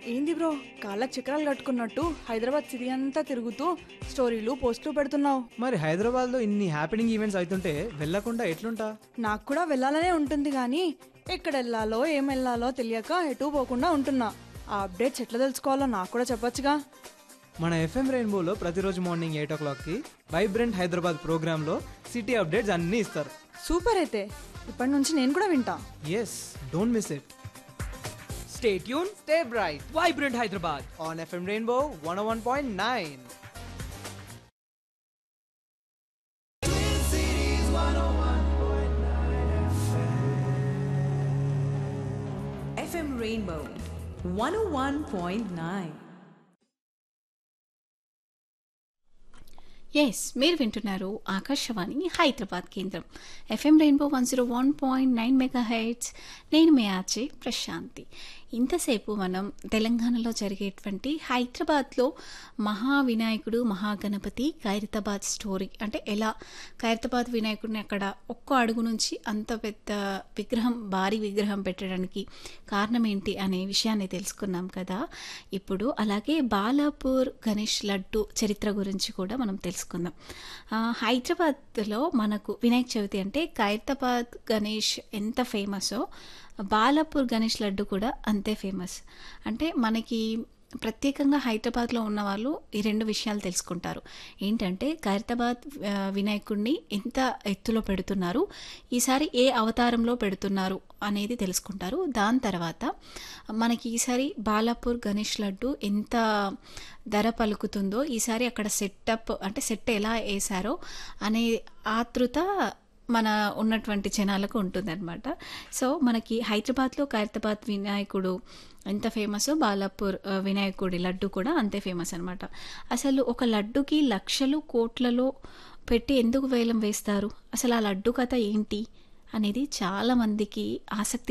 ఏంది బ్రో కాళ్ళకి చక్రాలు కట్టుకున్నట్టు హైదరాబాద్ సిటీ అంతా తిరుగుతూ స్టోరీలు పోస్టులు పెడుతున్నావు మరి హైదరాబాద్లో ఇన్ని హ్యాపెనింగ్ ఈవెంట్స్ అవుతుంటే వెళ్ళకుండా ఎట్లుంటా నాకు కూడా వెళ్ళాలనే ఉంటుంది కానీ ఎక్కడ వెళ్ళాలో ఏం వెళ్ళాలో తెలియక ఎటు పోకుండా ఉంటున్నా ఆ అప్డేట్స్ ఎట్లా తెలుసుకోవాలో నాకు కూడా చెప్పొచ్చుగా మన ఎఫ్ఎం రెయిన్బోలో ప్రతిరోజు మార్నింగ్ ఎయిట్ ఓ క్లాక్కి వైబ్రెంట్ హైదరాబాద్ ప్రోగ్రాంలో సిటీ అప్డేట్స్ అన్నీ ఇస్తారు సూపర్ అయితే ఇప్పటి నుంచి నేను కూడా వింటా yes don't miss it stay tune stay bright vibrant Hyderabad on FM Rainbow one one point nine FM Rainbow 101.9. Yes మీరు వింటున్నారు ఆకాశవాణి హైదరాబాద్ కేంద్రం FM Rainbow one zero one point nine mega heads నేను మీ ఆర్జే ప్రశాంతి ఇంతసేపు మనం తెలంగాణలో జరిగేటువంటి హైదరాబాద్లో మహా వినాయకుడు మహాగణపతి ఖైరతాబాద్ స్టోరీ అంటే ఎలా ఖైరతాబాద్ వినాయకుడిని అక్కడ ఒక్క అడుగు నుంచి అంత పెద్ద విగ్రహం భారీ విగ్రహం పెట్టడానికి కారణం ఏంటి అనే విషయాన్ని తెలుసుకున్నాం కదా ఇప్పుడు అలాగే బాలాపూర్ గణేష్ లడ్డు చరిత్ర గురించి కూడా మనం తెలుసుకుందాం ఆ, హైదరాబాద్లో మనకు వినాయక చవితి అంటే ఖైరతాబాద్ గణేష్ ఎంత ఫేమసో బాలాపూర్ గణేష్ లడ్డు కూడా అంతే ఫేమస్ అంటే మనకి ప్రత్యేకంగా హైదరాబాద్లో ఉన్న వాళ్ళు ఈ రెండు విషయాలు తెలుసుకుంటారు ఏంటంటే ఖైరతాబాద్ ఆ, వినాయకుడిని ఎంత ఎత్తులో పెడుతున్నారు ఈసారి ఏ అవతారంలో పెడుతున్నారు అనేది తెలుసుకుంటారు దాని తర్వాత మనకి ఈసారి బాలాపూర్ గణేష్ లడ్డు ఎంత ధర పలుకుతుందో ఈసారి అక్కడ సెటప్ అంటే సెట్ ఎలా వేశారో అనే ఆతృత మన ఉన్నటువంటి జనాలకు ఉంటుందన్నమాట సో మనకి హైదరాబాద్లో ఖైరతాబాద్ వినాయకుడు ఎంత ఫేమస్ బాలాపూర్ ఆ, వినాయకుడి లడ్డు కూడా అంతే ఫేమస్ అనమాట అసలు ఒక లడ్డుకి లక్షలు కోట్లలో పెట్టి ఎందుకు వేలం వేస్తారు అసలు ఆ లడ్డు కథ ఏంటి అనేది చాలా మందికి ఆసక్తి